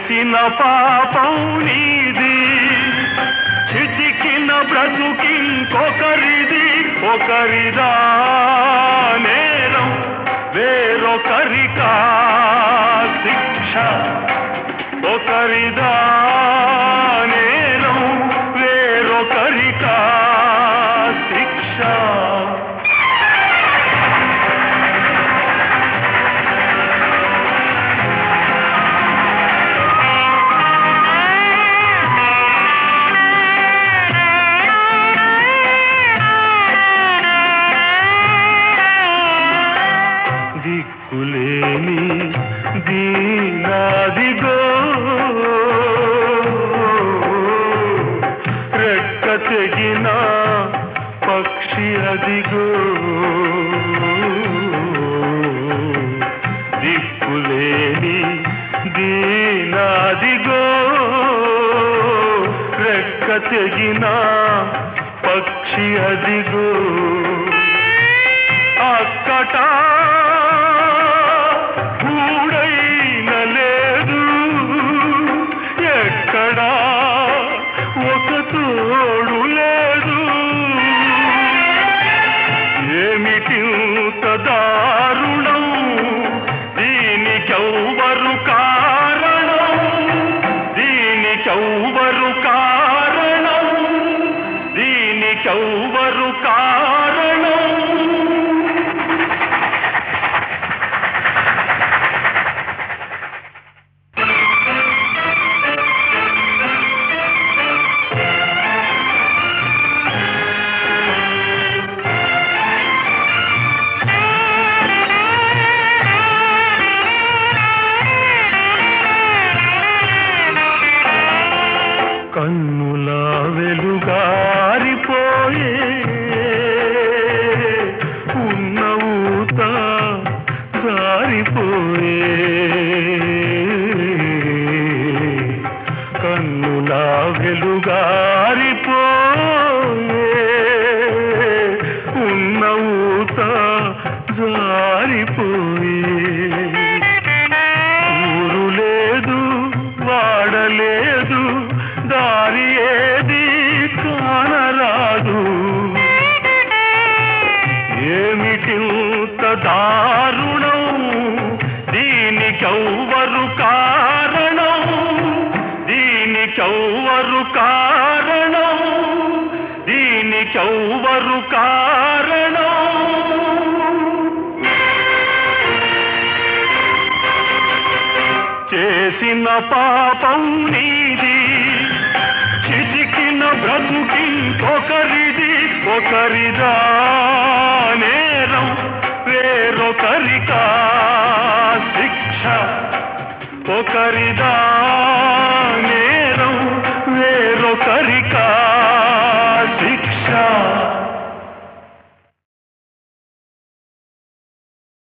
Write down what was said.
చేసిన పాపం నీది చితికిన బ్రతుకింకొకరిది ఒకరిదా నేరం వేరొకరికా శిక్ష ఒకరిదా నేరం వేరొకరికా శిక్ష దిక్కులేని దీనాదిగో రెక్క తెగిన పక్షి అదిగో దిక్కులేని దీనాదిగో రెక్క తెగిన పక్షి అదిగో అక్కట గూడైన లేదు ఎక్కడా ఒక తోడు లేదు ఏమిటింత దారుణం దీనికెవ్వరు కారణం దీనికెవ్వరు కారణం దీనికెవ్వరు కారణం కన్నుల వెలుగారిపోయే ఉన్న ఊత జారిపోయే కన్నుల వెలుగారిపోయే ఉన్న ఊత జారిపోయే ఊరు లేదు వాడలేదు దారి ఏది కానరాదు ఏమిటింత దారుణం దీనికెవ్వరు కారణం దీనికెవ్వరు కారణం దీనికెవ్వరు కారణం చేసిన పాపం నీది చితికిన బ్రతుకి ఒకరిది ఒకరిదా నే